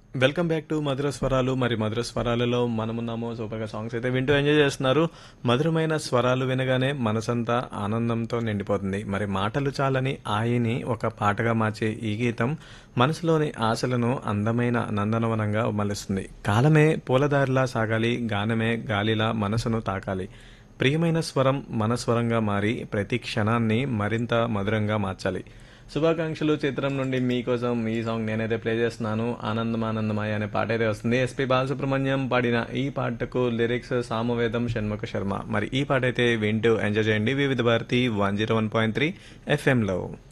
welcome back to మధుర స్వరాలు మరి మధుర స్వరాలలో మనమున్నాము సూపర్గా సాంగ్స్ అయితే వింటూ ఎంజాయ్ చేస్తున్నారు మధురమైన స్వరాలు వినగానే మనసంతా ఆనందంతో నిండిపోతుంది మరి మాటలు చాలని ఆయిని ఒక పాటగా మార్చే ఈ గీతం మనసులోని ఆశలను అందమైన నందనవనంగా మలుస్తుంది కాలమే పూలదారిలా సాగాలి గానమే గాలిలా మనసును తాకాలి ప్రియమైన స్వరం మన స్వరంగా మారి ప్రతి క్షణాన్ని మరింత మధురంగా మార్చాలి శుభాకాంక్షలు చిత్రం నుండి మీకోసం ఈ సాంగ్ నేనైతే ప్లే చేస్తున్నాను ఆనందం ఆనందమాయ అనే పాట అయితే వస్తుంది ఎస్పి బాలసుబ్రహ్మణ్యం పాడిన ఈ పాటకు లిరిక్స్ సామవేదం షణ్ముఖ శర్మ మరి ఈ పాట అయితే వింటూ ఎంజాయ్ చేయండి Vividh Bharati one zero one point three ఎఫ్ఎంలో